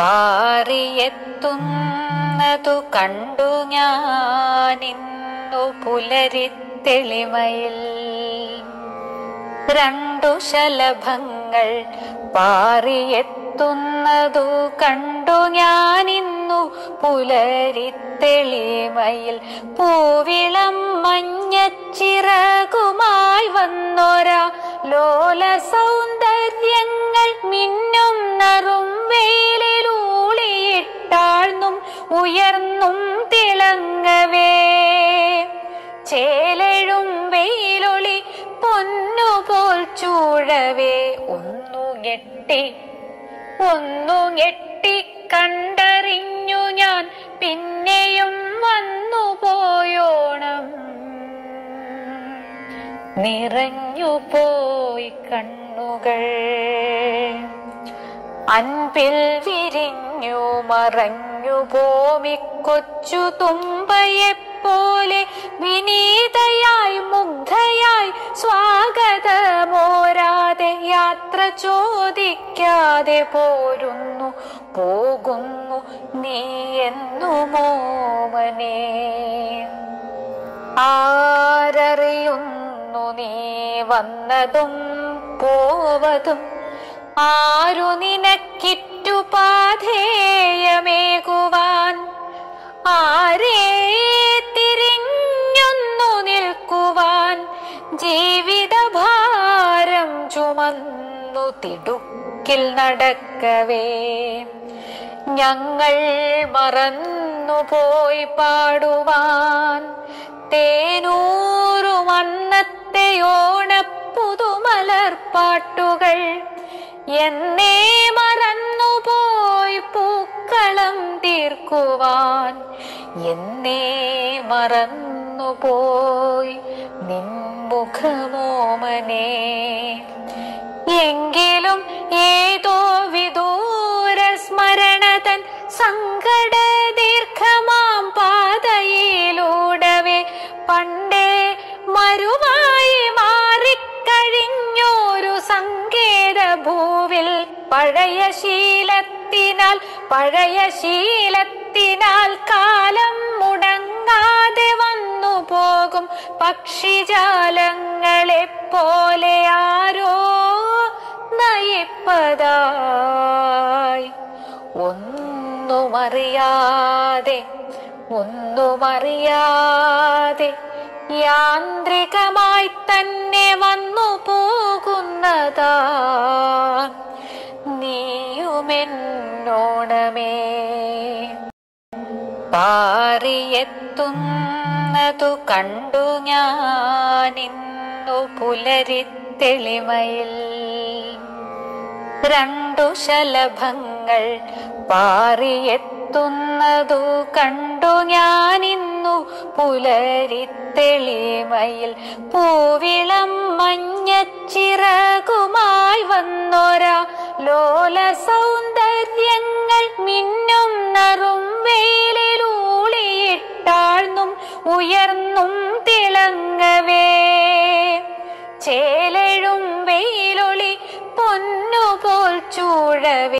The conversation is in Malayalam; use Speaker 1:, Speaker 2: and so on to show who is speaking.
Speaker 1: പാറിയെത്തുന്നതു കണ്ടു ഞാനിന്നു പുലരിത്തെളിമയിൽ രണ്ടു ശലഭങ്ങൾ പാറിയെത്തുന്നതു കണ്ടു ഞാനിന്നു പുലരിത്തെളിമയിൽ പൂവിളം മഞ്ഞച്ചിറകുമായി വന്നൊരാ ലോല സൗന്ദര്യങ്ങൾ മിന്നും നറും വെയിലൂളിയിട്ടാഴ്ന്നും ഉയർന്നും തിളങ്ങവേ ചേലഴും വെയിലൊളി പൊന്നുപോൽ ചൂഴവേ ഒന്നു ഞെട്ടി ഒന്നു ഞെട്ടി കണ്ടറിഞ്ഞു ഞാൻ പിന്നെയും വന്നു പോയോണം നിറഞ്ഞു പോയി കണ്ണുകൾ അൻപിൽ വിരിഞ്ഞു മറഞ്ഞു ഭൂമി കൊച്ചു തുമ്പയെപ്പോലെ വിനീതയായി മുഗ്ധയായി സ്വാഗതമോരാതെ യാത്ര ചോദിക്കാതെ പോരുന്നു പോകുന്നു നീ എന്നു മോമനേ ആരറിയുന്നു നീ വന്നതും പോവതും ആരു നിനക്കിറ്റു പാധേയമേകുവാൻ ആരേ തിരിഞ്ഞൊന്നു നിൽക്കുവാൻ ജീവിതഭാരം ചുമന്നു തിടുക്കിൽ നടക്കവേ ഞങ്ങൾ മറന്നുപോയി പാടുവാൻ തേനൂറു വന്നത്തെ ഓണപ്പുതുമലർപ്പാട്ടുകൾ എന്നേ മറന്നുപോയി പൂക്കളം തീർക്കുവാൻ എന്നേ മറന്നുപോയി നിൻമുഖമോമനേ എങ്കിലും ഏതോ വിദൂര സ്മരണതൻ സങ്കട ദീർഘമാം പാതയിലൂടവേ പണ്ടേ മരുവായി മാറിക്കഴിഞ്ഞോരു സങ്കേത ഭൂവിൽ പഴയ ശീലത്തിനാൽ പഴയ ശീലത്തിനാൽ കാലം മുടങ്ങാതെ വന്നു പോകും പക്ഷിജാലങ്ങളെ പോലെ ആരോ നയിപ്പതായി ഒന്നുമറിയാതെ ഒന്നുമറിയാതെ യാന്ത്രികമായി തന്നെ വന്നു പോകുന്നതാ നീയുമെന്നോണമേ പാറിയെത്തുന്നതു കണ്ടു ഞാനിന്നു പുലരിത്തെളിമയിൽ രണ്ടു ശലഭങ്ങൾ പാറിയെത്തുന്നതു കണ്ടു ഞാനിന്നു പുലരിത്തെളിമയിൽ പൂവിളം മഞ്ഞച്ചിറകുമായി വന്നൊരാ ലോല സൗന്ദര്യങ്ങൾ മിന്നും നറും വെയിലൂളിയിട്ടാഴ്ന്നും ഉയർന്നും തിളങ്ങവേ ചേലഴും വെയിലൊളി പൊന്നുപോൽ ചൂഴവേ